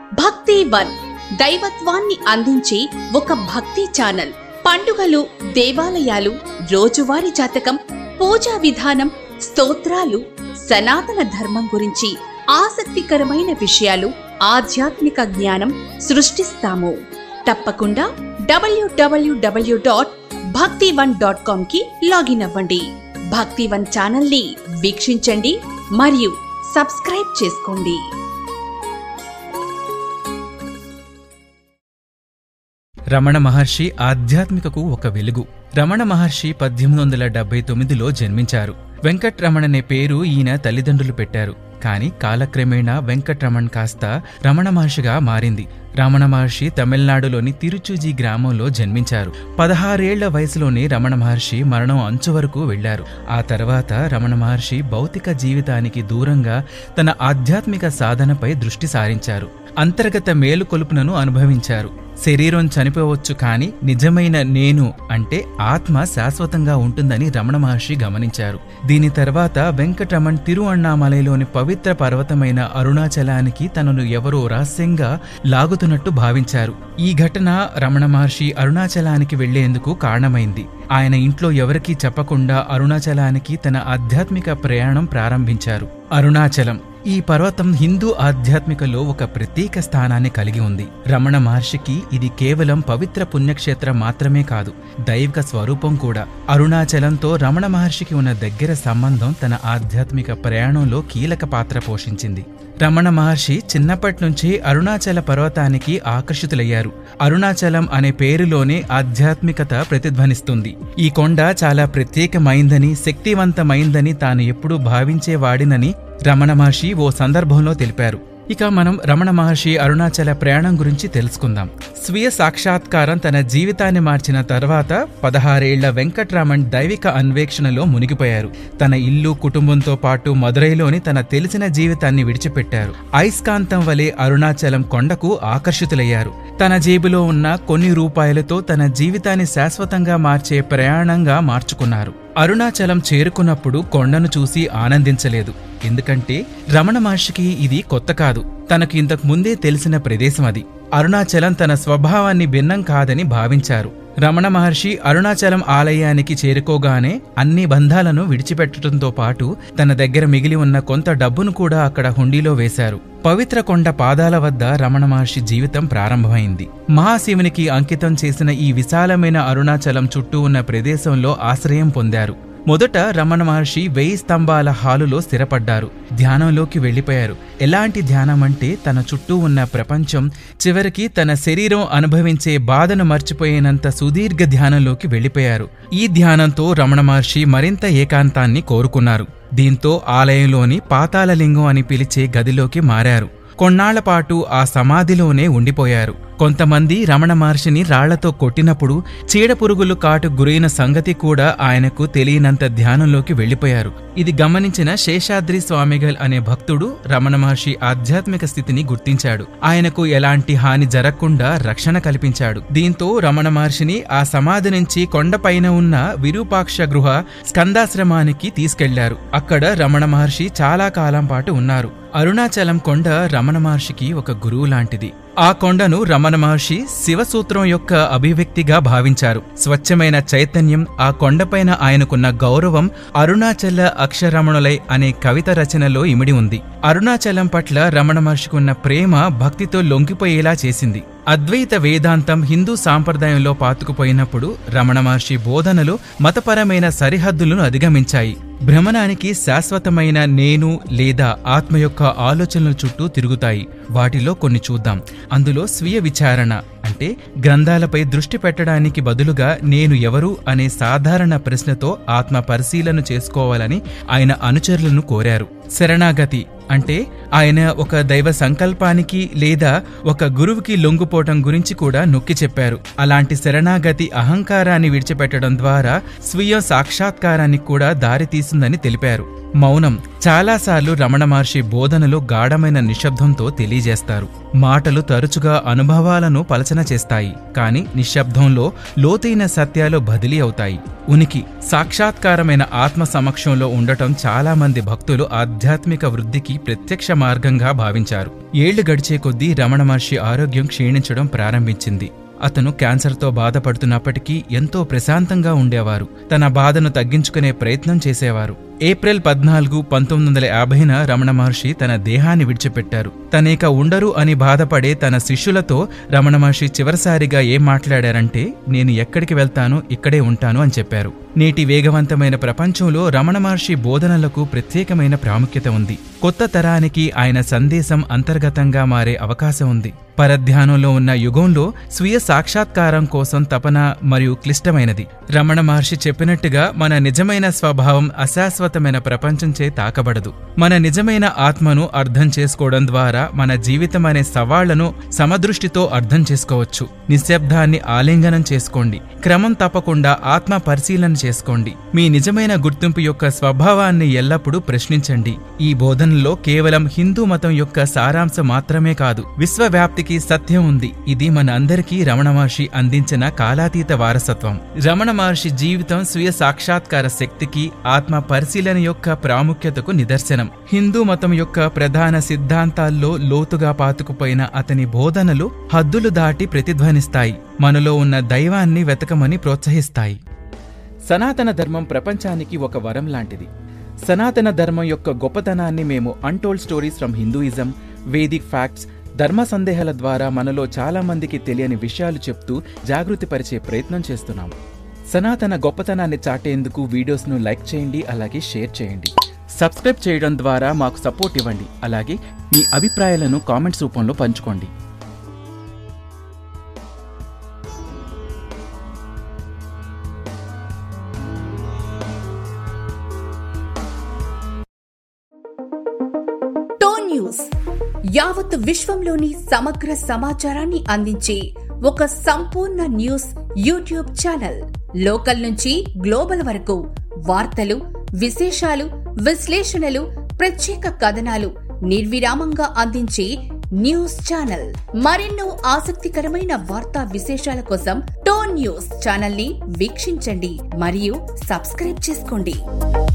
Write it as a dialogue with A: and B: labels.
A: భక్తి వన్ దైవత్వాన్ని అందించే ఒక భక్తి ఛానల్ పండుగలు దేవాలయాలు రోజువారీ జాతకం పూజా విధానం స్తోత్రాలు సనాతన ధర్మం గురించి ఆసక్తికరమైన విషయాలు ఆధ్యాత్మిక జ్ఞానం సృష్టిస్తాము తప్పకుండా W W W dot Bhakti one dot com కి లాగిన్ అవ్వండి భక్తి వన్ ఛానల్ ని వీక్షించండి మరియు సబ్స్క్రైబ్ చేసుకోండి
B: రమణ మహర్షి ఆధ్యాత్మికకు ఒక వెలుగు రమణ మహర్షి పద్దెనిమిది వందల డెబ్బై తొమ్మిదిలో జన్మించారు వెంకట్రమణ్ అనే పేరు ఈయన తల్లిదండ్రులు పెట్టారు కానీ కాలక్రమేణా వెంకట్రమణ్ కాస్త రమణ మహర్షిగా మారింది రమణ మహర్షి తమిళనాడులోని తిరుచుజీ గ్రామంలో జన్మించారు పదహారేళ్ల వయసులోనే రమణ మహర్షి మరణం అంచు వరకు వెళ్లారు ఆ తర్వాత రమణ మహర్షి భౌతిక జీవితానికి దూరంగా తన ఆధ్యాత్మిక సాధనపై దృష్టి సారించారు అంతర్గత మేలుకొలుపునను అనుభవించారు శరీరం చనిపోవచ్చు కాని నిజమైన నేను అంటే ఆత్మ శాశ్వతంగా ఉంటుందని రమణ మహర్షి గమనించారు దీని తర్వాత వెంకటరమణ్ తిరు అన్నామలైలోని పవిత్ర పర్వతమైన అరుణాచలానికి తనను ఎవరో రహస్యంగా లాగుతున్నట్టు భావించారు ఈ ఘటన రమణ మహర్షి అరుణాచలానికి వెళ్లేందుకు కారణమైంది ఆయన ఇంట్లో ఎవరికీ చెప్పకుండా అరుణాచలానికి తన ఆధ్యాత్మిక ప్రయాణం ప్రారంభించారు అరుణాచలం ఈ పర్వతం హిందూ ఆధ్యాత్మికలో ఒక ప్రత్యేక స్థానాన్ని కలిగి ఉంది రమణ మహర్షికి ఇది కేవలం పవిత్ర పుణ్యక్షేత్రం మాత్రమే కాదు దైవిక స్వరూపం కూడా అరుణాచలంతో రమణ మహర్షికి ఉన్న దగ్గర సంబంధం తన ఆధ్యాత్మిక ప్రయాణంలో కీలక పాత్ర పోషించింది రమణ మహర్షి చిన్నప్పటి నుంచి అరుణాచల పర్వతానికి ఆకర్షితులయ్యారు అరుణాచలం అనే పేరులోనే ఆధ్యాత్మికత ప్రతిధ్వనిస్తుంది ఈ కొండ చాలా ప్రత్యేకమైందని శక్తివంతమైందని తాను ఎప్పుడూ భావించేవాడినని రమణ మహర్షి ఓ సందర్భంలో తెలిపారు ఇక మనం రమణ మహర్షి అరుణాచల ప్రయాణం గురించి తెలుసుకుందాం స్వీయ సాక్షాత్కారం తన జీవితాన్ని మార్చిన తర్వాత పదహారేళ్ల వెంకట్రామన్ దైవిక అన్వేషణలో మునిగిపోయారు తన ఇల్లు కుటుంబంతో పాటు మదురైలోని తన తెలిసిన జీవితాన్ని విడిచిపెట్టారు అయస్కాంతం వలె అరుణాచలం కొండకు ఆకర్షితులయ్యారు తన జేబులో ఉన్న కొన్ని రూపాయలతో తన జీవితాన్ని శాశ్వతంగా మార్చే ప్రయాణంగా మార్చుకున్నారు అరుణాచలం చేరుకున్నప్పుడు కొండను చూసి ఆనందించలేదు ఎందుకంటే రమణ మహర్షికి ఇది కొత్త కాదు తనకు ఇంతకు ముందే తెలిసిన ప్రదేశం అది అరుణాచలం తన స్వభావాన్ని భిన్నం కాదని భావించారు రమణ మహర్షి అరుణాచలం ఆలయానికి చేరుకోగానే అన్ని బంధాలను విడిచిపెట్టడంతో పాటు తన దగ్గర మిగిలి ఉన్న కొంత డబ్బును కూడా అక్కడ హుండీలో వేశారు పవిత్ర కొండ పాదాల వద్ద రమణ మహర్షి జీవితం ప్రారంభమైంది మహాశివునికి అంకితం చేసిన ఈ విశాలమైన అరుణాచలం చుట్టూ ఉన్న ప్రదేశంలో ఆశ్రయం పొందారు మొదట రమణ మహర్షి వెయ్యి స్తంభాల హాలులో స్థిరపడ్డారు ధ్యానంలోకి వెళ్లిపోయారు ఎలాంటి ధ్యానం అంటే తన చుట్టూ ఉన్న ప్రపంచం చివరికి తన శరీరం అనుభవించే బాధను మర్చిపోయేనంత సుదీర్ఘ ధ్యానంలోకి వెళ్లిపోయారు ఈ ధ్యానంతో రమణ మహర్షి మరింత ఏకాంతాన్ని కోరుకున్నారు దీంతో ఆలయంలోని పాతాళలింగం అని పిలిచే గదిలోకి మారారు కొన్నాళ్ల పాటు ఆ సమాధిలోనే ఉండిపోయారు కొంతమంది రమణ మహర్షిని రాళ్లతో కొట్టినప్పుడు చీడపురుగులు కాటు గురైన సంగతి కూడా ఆయనకు తెలియనంత ధ్యానంలోకి వెళ్లిపోయారు ఇది గమనించిన శేషాద్రి స్వామిగల్ అనే భక్తుడు రమణ మహర్షి ఆధ్యాత్మిక స్థితిని గుర్తించాడు ఆయనకు ఎలాంటి హాని జరగకుండా రక్షణ కల్పించాడు దీంతో రమణ మహర్షిని ఆ సమాధి నుంచి కొండపైన ఉన్న విరూపాక్ష గృహ స్కందాశ్రమానికి తీసుకెళ్లారు అక్కడ రమణ మహర్షి చాలా కాలం పాటు ఉన్నారు అరుణాచలం కొండ రమణ మహర్షికి ఒక గురువు లాంటిది ఆ కొండను రమణ మహర్షి శివసూత్రం యొక్క అభివ్యక్తిగా భావించారు స్వచ్ఛమైన చైతన్యం ఆ కొండపైన ఆయనకున్న గౌరవం అరుణాచల అక్షరమణులై అనే కవిత రచనలో ఇమిడి ఉంది అరుణాచలం పట్ల రమణ మహర్షికి ఉన్న ప్రేమ భక్తితో లొంగిపోయేలా చేసింది అద్వైత వేదాంతం హిందూ సాంప్రదాయంలో పాతుకుపోయినప్పుడు రమణ మహర్షి బోధనలు మతపరమైన సరిహద్దులను అధిగమించాయి భ్రమణానికి శాశ్వతమైన నేను లేదా ఆత్మ యొక్క ఆలోచనల చుట్టూ తిరుగుతాయి వాటిలో కొన్ని చూద్దాం అందులో స్వీయ విచారణ అంటే గ్రంథాలపై దృష్టి పెట్టడానికి బదులుగా నేను ఎవరు అనే సాధారణ ప్రశ్నతో ఆత్మ పరిశీలన చేసుకోవాలని ఆయన అనుచరులను కోరారు శరణాగతి అంటే ఆయన ఒక దైవ సంకల్పానికి లేదా ఒక గురువుకి లొంగుపోవటం గురించి కూడా నొక్కి చెప్పారు అలాంటి శరణాగతి అహంకారాన్ని విడిచిపెట్టడం ద్వారా స్వీయ సాక్షాత్కారానికి కూడా దారి తీసిందని తెలిపారు మౌనం చాలాసార్లు రమణ మహర్షి బోధనలు గాఢమైన నిశ్శబ్దంతో తెలియజేస్తారు మాటలు తరచుగా అనుభవాలను పలచన చేస్తాయి కాని నిశ్శబ్దంలో లోతైన సత్యాలు బదిలీ అవుతాయి ఉనికి సాక్షాత్కారమైన ఆత్మ సమక్షంలో ఉండటం చాలా మంది భక్తులు ఆధ్యాత్మిక వృద్ధికి ప్రత్యక్ష మార్గంగా భావించారు ఏళ్లు గడిచే కొద్దీ రమణ మహర్షి ఆరోగ్యం క్షీణించడం ప్రారంభించింది అతను క్యాన్సర్తో బాధపడుతున్నప్పటికీ ఎంతో ప్రశాంతంగా ఉండేవారు తన బాధను తగ్గించుకునే ప్రయత్నం చేసేవారు ఏప్రిల్ పద్నాలుగు పంతొమ్మిది వందల యాభైన రమణ మహర్షి తన దేహాన్ని విడిచిపెట్టారు తనేక ఉండరు అని బాధపడే తన శిష్యులతో రమణ మహర్షి చివరిసారిగా ఏం మాట్లాడారంటే నేను ఎక్కడికి వెళ్తానో ఇక్కడే ఉంటాను అని చెప్పారు నేటి వేగవంతమైన ప్రపంచంలో రమణ మహర్షి బోధనలకు ప్రత్యేకమైన ప్రాముఖ్యత ఉంది కొత్త తరానికి ఆయన సందేశం అంతర్గతంగా మారే అవకాశం ఉంది పరధ్యానంలో ఉన్న యుగంలో స్వీయ సాక్షాత్కారం కోసం తపన మరియు క్లిష్టమైనది రమణ మహర్షి చెప్పినట్టుగా మన నిజమైన స్వభావం అశాశ్వతమైన ప్రపంచంచే తాకబడదు మన నిజమైన ఆత్మను అర్థం చేసుకోవడం ద్వారా మన జీవితం అనే సవాళ్లను సమదృష్టితో అర్థం చేసుకోవచ్చు నిశ్శబ్దాన్ని ఆలింగనం చేసుకోండి క్రమం తప్పకుండా ఆత్మ పరిశీలన చేసుకోండి మీ నిజమైన గుర్తింపు యొక్క స్వభావాన్ని ఎల్లప్పుడూ ప్రశ్నించండి ఈ బోధనలో కేవలం హిందూ మతం యొక్క సారాంశం మాత్రమే కాదు విశ్వవ్యాప్తికి సత్యం ఉంది ఇది మన అందరికీ రమణ మహర్షి అందించిన కాలాతీత వారసత్వం రమణ మహర్షి జీవితం స్వీయ సాక్షాత్కార శక్తికి ఆత్మ పరిశీలన యొక్క ప్రాముఖ్యతకు నిదర్శనం హిందూ మతం యొక్క ప్రధాన సిద్ధాంతాల్లో లోతుగా పాతుకుపోయిన అతని బోధనలు హద్దులు దాటి ప్రతిధ్వనిస్తాయి మనలో ఉన్న దైవాన్ని వెతకమని ప్రోత్సహిస్తాయి సనాతన ధర్మం ప్రపంచానికి ఒక వరం లాంటిది సనాతన ధర్మం యొక్క గొప్పతనాన్ని మేము untold stories from Hinduism Vedic facts ధర్మ సందేహాల ద్వారా మనలో చాలా మందికి తెలియని విషయాలు చెప్తూ జాగృతిపరిచే ప్రయత్నం చేస్తున్నాం సనాతన గొప్పతనాన్ని చాటేందుకు వీడియోస్ను లైక్ చేయండి అలాగే షేర్ చేయండి సబ్స్క్రైబ్ చేయడం ద్వారా మాకు సపోర్ట్ ఇవ్వండి అలాగే మీ అభిప్రాయాలను కామెంట్స్ రూపంలో పంచుకోండి
A: టోన్ న్యూస్ యావత్ విశ్వంలోని సమగ్ర సమాచారాన్ని అందించే ఒక సంపూర్ణ న్యూస్ యూట్యూబ్ ఛానల్ లోకల్ నుంచి గ్లోబల్ వరకు వార్తలు విశేషాలు విశ్లేషణలు ప్రత్యేక కథనాలు నిర్విరామంగా అందించే న్యూస్ ఛానల్ మరెన్నో ఆసక్తికరమైన వార్తా విశేషాల కోసం టోన్ న్యూస్ ఛానల్ ని వీక్షించండి మరియు సబ్స్క్రైబ్ చేసుకోండి